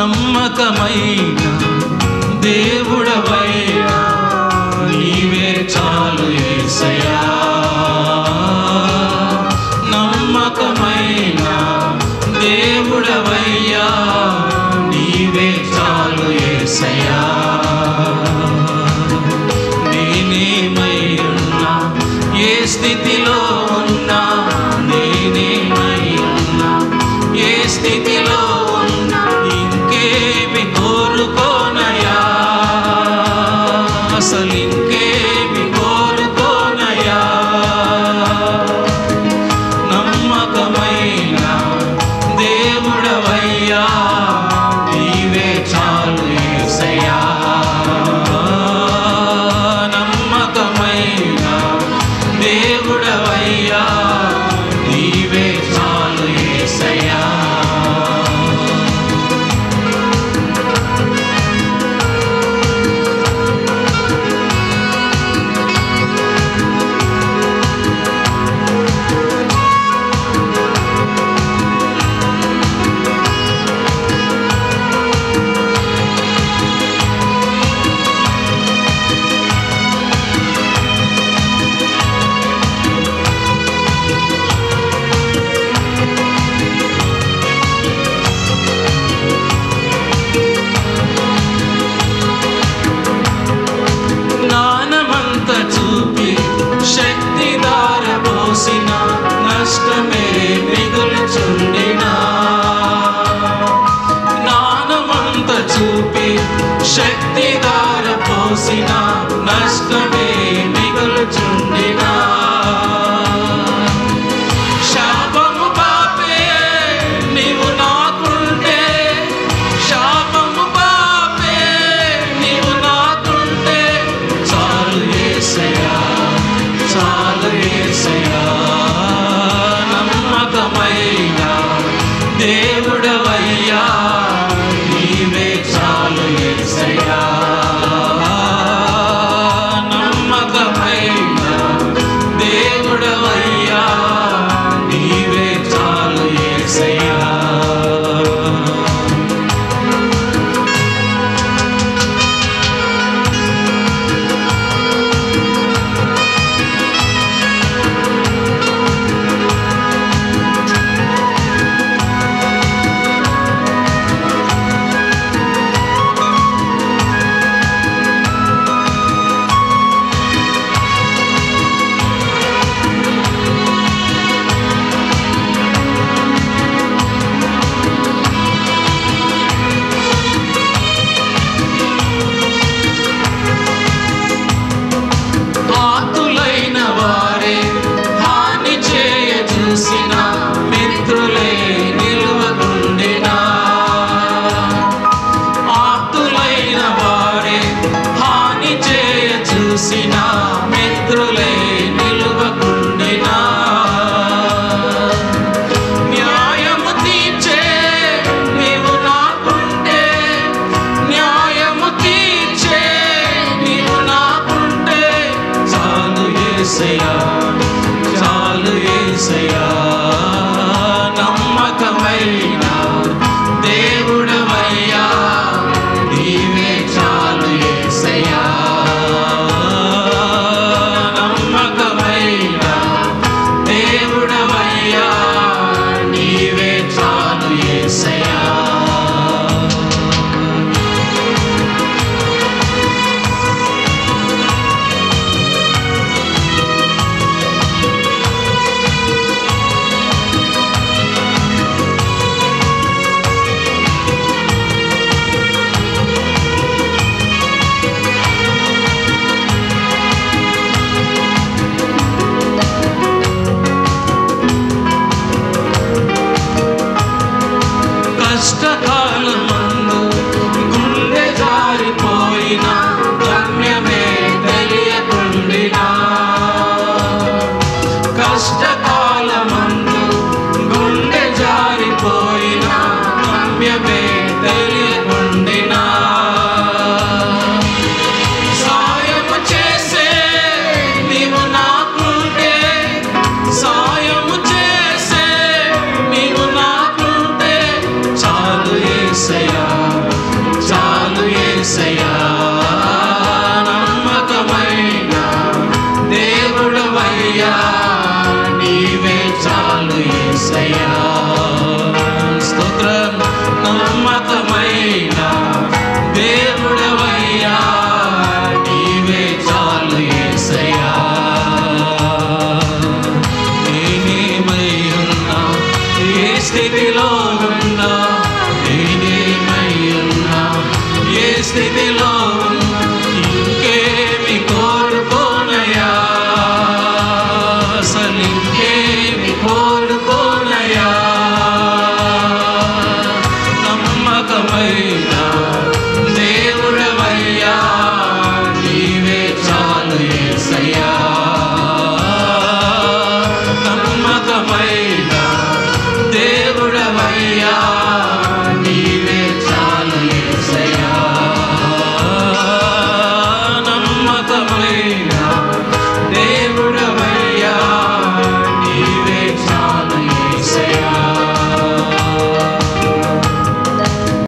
నమ్మకమైన దేవుడవైనా నీవే చాలు ఏసయ్యా నమ్మకమైన దేవుడవయ్యా నీవే చాలు ఏసయ్యా నేనేమై ఉన్నా ఏ స్థితిలో ఉన్నా నేనేమై ఉన్నా ఏ స్థితిలో ఉన్నా ఇంకేమి కోరుకోనయా అసలు ఇంకేమి కోరుకోనయా నమ్మకమైన దేవుడవయ్యా నీవే చాలు ఏసయ్యా నమ్మకమైన దేవుడవయ్యా నీవే చాలు ఏసయ్యా జ్ఞానమంత చూపి శక్తి దార పోసిన నష్టమే మిగులుచుండినా జ్ఞానమంత చూపి శక్తి దార పోసిన నష్టమే మిగులుచుండినా శాపము పాపే నీవు నాకుంటే శాపము పాపే నీవు నాకుంటే చాలు ఏసయ్యా చాలు ఏసయ్యా నమ్మకమైన దేవుడవయ్యా నీవే చాలు ఏసయ్యా నమ్మకమైన దేవుడవయ్యా నీవే చాలు ఏసయ్యా ఆతులైన వారే హాని చేయ చూసిన మిత్రులే నిలువకుండినా ఆతులైన వారే హాని చేయ చూసిన మిత్రులే నిలువకుండినా న్యాయము తీర్చే నీవు నాకుంటే న్యాయము తీర్చే నీవు నాకుంటే చాలు ఏసయ్యా చాలు ఏసయ్యా నమ్మకమైన దేవుడవయ్యా నీవే చాలు ఏసయ్యా నమ్మకమైన దేవుడవయ్యా నీవే చాలు ఏసయ్యా నేనేమి కోరుకోనయా నమ్మకమైన దేవుడవయ్యా నీవే చాలు యేసయ్యా నమ్మకమైన దేవుడవయ్యా నీవే చాలు యేసయ్యా నమ్మకమైన దేవుడవయ్యా